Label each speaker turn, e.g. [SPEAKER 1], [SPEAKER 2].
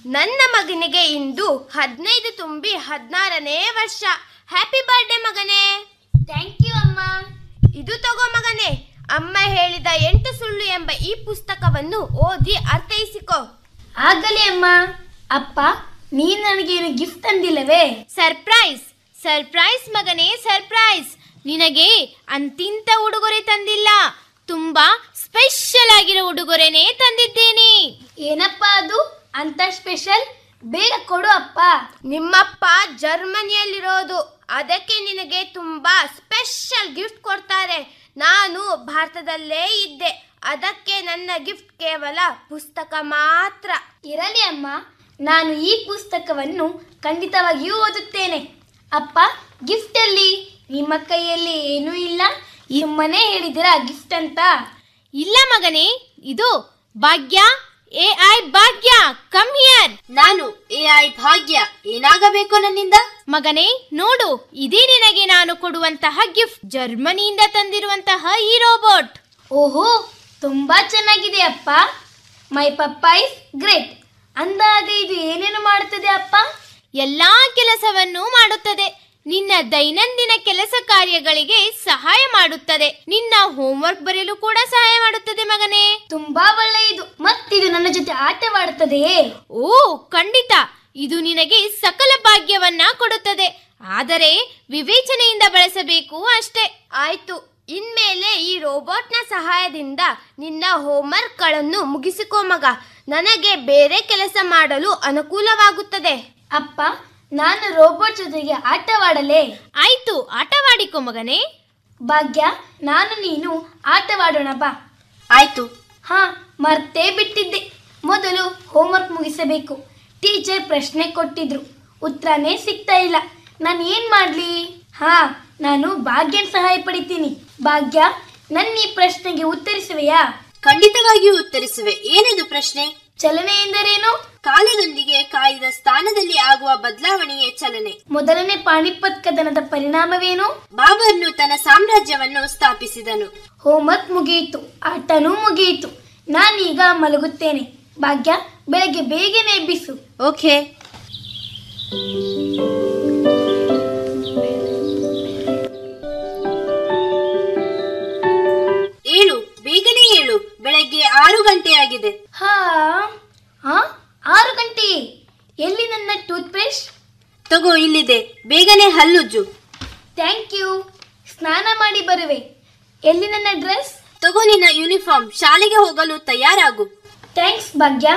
[SPEAKER 1] ನನ್ನ ಮಗನಿಗೆ ಇಂದು ಹದಿನೈದು ತುಂಬಿ ಹದಿನಾರನೇ ವರ್ಷ ಹ್ಯಾಪಿ ಬರ್ಡೇ ಮಗನೇ
[SPEAKER 2] ಥ್ಯಾಂಕ್ ಯು ಅಮ್ಮ
[SPEAKER 1] ಇದು ತಗೋ ಮಗನೇ ಅಮ್ಮ ಹೇಳಿದ ಎಂಟು ಸುಳ್ಳು ಎಂಬ ಈ ಪುಸ್ತಕವನ್ನು ಓದಿ ಅರ್ಥೈಸಿಕೋ
[SPEAKER 2] ಆಗಲಿ ಅಮ್ಮ ಅಪ್ಪ ನೀನು ನನಗೇನು ಗಿಫ್ಟ್ ತಂದಿಲ್ಲವೇ
[SPEAKER 1] ಸರ್ಪ್ರೈಸ್ ಸರ್ಪ್ರೈಸ್ ಮಗನೇ ಸರ್ಪ್ರೈಸ್ ನಿನಗೆ ಅಂತಿಂತ ಉಡುಗೊರೆ ತಂದಿಲ್ಲ ತುಂಬಾ ಸ್ಪೆಷಲ್ ಆಗಿರೋ ಉಡುಗೊರೆನೇ ತಂದಿದ್ದೇನೆ
[SPEAKER 2] ಏನಪ್ಪ ಅದು ಅಂತ ಸ್ಪೆಷಲ್ ಬೇಗ ಕೊಡು ಅಪ್ಪ
[SPEAKER 1] ನಿಮ್ಮಪ್ಪ ಜರ್ಮನಿಯಲ್ಲಿರೋದು ಅದಕ್ಕೆ ನಿನಗೆ ತುಂಬಾ ಸ್ಪೆಷಲ್ ಗಿಫ್ಟ್ ಕೊಡ್ತಾರೆ ನಾನು ಭಾರತದಲ್ಲೇ ಇದ್ದೆ ಅದಕ್ಕೆ ನನ್ನ ಗಿಫ್ಟ್ ಕೇವಲ ಪುಸ್ತಕ ಮಾತ್ರ
[SPEAKER 2] ಇರಲಿ ಅಮ್ಮ ನಾನು ಈ ಪುಸ್ತಕವನ್ನು ಖಂಡಿತವಾಗಿಯೂ ಓದುತ್ತೇನೆ ಅಪ್ಪ ಗಿಫ್ಟ್ ಅಲ್ಲಿ ನಿಮ್ಮ ಕೈಯಲ್ಲಿ ಏನೂ ಇಲ್ಲ ಈ ಮನೆ ಹೇಳಿದಿರಾ ಗಿಫ್ಟ್ ಅಂತ
[SPEAKER 1] ಇಲ್ಲ ಮಗನೇ ಇದು Bhagya A I Bhagya come here
[SPEAKER 3] ನಾನು ಎಐ ಭಾಗ್ಯ ಏನಾಗಬೇಕು ನನ್ನಿಂದ
[SPEAKER 1] ಮಗನೇ ನೋಡು ಇದೇ ನಿನಗೆ ನಾನು ಕೊಡುವಂತಹ ಗಿಫ್ಟ್ ಜರ್ಮನಿಯಿಂದ ತಂದಿರುವಂತಹ ಈ ರೋಬೋಟ್
[SPEAKER 2] ಓಹೋ ತುಂಬಾ ಚೆನ್ನಾಗಿದೆ ಅಪ್ಪ ಮೈ ಪಪ್ಪ ಇಸ್ ಗ್ರೇಟ್ ಅಂದಾಗ ಇದು ಏನೇನು ಮಾಡುತ್ತದೆ ಅಪ್ಪ
[SPEAKER 1] ಎಲ್ಲಾ ಕೆಲಸವನ್ನು ಮಾಡುತ್ತದೆ ನಿನ್ನ ದೈನಂದಿನ ಕೆಲಸ ಕಾರ್ಯಗಳಿಗೆ ಸಹಾಯ ಮಾಡುತ್ತದೆ ನಿನ್ನ ಹೋಮ್ವರ್ಕ್ ಬರೆಯಲು ಕೂಡ ಸಹಾಯ ಮಾಡುತ್ತದೆ ಮಗನೇ
[SPEAKER 2] ತುಂಬಾ ಒಳ್ಳೆಯದು ಮತ್ತಿದು ನನ್ನ ಜೊತೆ ಆಟವಾಡುತ್ತದೆಯೇ
[SPEAKER 1] ಓ ಖಂಡಿತ ಇದು ನಿನಗೆ ಸಕಲ ಭಾಗ್ಯವನ್ನ ಕೊಡುತ್ತದೆ ಆದರೆ ವಿವೇಚನೆಯಿಂದ ಬಳಸಬೇಕು ಅಷ್ಟೇ ಆಯ್ತು ಇನ್ಮೇಲೆ ಈ ರೋಬೋಟ್ನ ಸಹಾಯದಿಂದ ನಿನ್ನ ಹೋಮ್ವರ್ಕ್ಗಳನ್ನು ಮುಗಿಸಿಕೋ ಮಗ ನನಗೆ ಬೇರೆ ಕೆಲಸ ಮಾಡಲು ಅನುಕೂಲವಾಗುತ್ತದೆ
[SPEAKER 2] ಅಪ್ಪ ನಾನು ರೋಬೋಟ್ ಜೊತೆಗೆ ಆಟವಾಡಲೇ
[SPEAKER 1] ಆಯ್ತು ಆಟವಾಡಿಕೋ ಮಗನೇ
[SPEAKER 2] ಭಾಗ್ಯ ನಾನು ನೀನು ಆಟವಾಡೋಣ ಬಾ
[SPEAKER 3] ಆಯ್ತು
[SPEAKER 2] ಹಾ ಮರ್ತೇ ಬಿಟ್ಟಿದ್ದೆ ಮೊದಲು ಹೋಮ್ವರ್ಕ್ ಮುಗಿಸಬೇಕು ಟೀಚರ್ ಪ್ರಶ್ನೆ ಕೊಟ್ಟಿದ್ರು ಉತ್ತರನೇ ಸಿಗ್ತಾ ಇಲ್ಲ ನಾನು ಏನ್ ಮಾಡ್ಲಿ ಹಾ ನಾನು ಭಾಗ್ಯನ್ ಸಹಾಯ ಪಡಿತೀನಿ ಭಾಗ್ಯ ನನ್ನ ಈ ಪ್ರಶ್ನೆಗೆ ಉತ್ತರಿಸುವೆಯಾ
[SPEAKER 3] ಖಂಡಿತವಾಗಿಯೂ ಉತ್ತರಿಸುವೆ ಏನದು ಪ್ರಶ್ನೆ
[SPEAKER 2] ಚಲನೆ ಎಂದರೇನು
[SPEAKER 3] ಕಾಲದೊಂದಿಗೆ ಕಾಯ್ದ ಸ್ಥಾನದಲ್ಲಿ ಆಗುವ ಬದಲಾವಣೆಯೇ ಚಲನೆ
[SPEAKER 2] ಮೊದಲನೇ ಪಾಣಿಪತ್ ಕದನದ ಪರಿಣಾಮವೇನು
[SPEAKER 3] ಬಾಬರ್ನು ತನ್ನ ಸಾಮ್ರಾಜ್ಯವನ್ನು ಸ್ಥಾಪಿಸಿದನು
[SPEAKER 2] ಹೋಮ್ವರ್ಕ್ ಮುಗಿಯಿತು ಆಟನೂ ಮುಗಿಯಿತು ನಾನೀಗ ಮಲಗುತ್ತೇನೆ ಭಾಗ್ಯ ಬೆಳಗ್ಗೆ ಬೇಗನೆ ಎಬ್ಬಿಸು
[SPEAKER 3] ಓಕೆ ಏಳು ಬೇಗನೆ ಏಳು ಬೆಳಗ್ಗೆ ಆರು ಗಂಟೆಯಾಗಿದೆ
[SPEAKER 2] ಹಾ ಹಾ ಆರು ಗಂಟೆ ಎಲ್ಲಿ ನನ್ನ ಟೂತ್ ಬ್ರಷ್
[SPEAKER 3] ತಗೋ ಇಲ್ಲಿದೆ ಬೇಗನೆ ಹಲ್ಲುಜ್ಜು
[SPEAKER 2] ಥ್ಯಾಂಕ್ ಯು ಸ್ನಾನ ಮಾಡಿ ಬರುವೆ ಎಲ್ಲಿ ನನ್ನ ಡ್ರೆಸ್
[SPEAKER 3] ತಗೋ ನಿನ್ನ ಯೂನಿಫಾರ್ಮ್ ಶಾಲೆಗೆ ಹೋಗಲು ತಯಾರಾಗು
[SPEAKER 2] ಥ್ಯಾಂಕ್ಸ್ ಭಾಗ್ಯ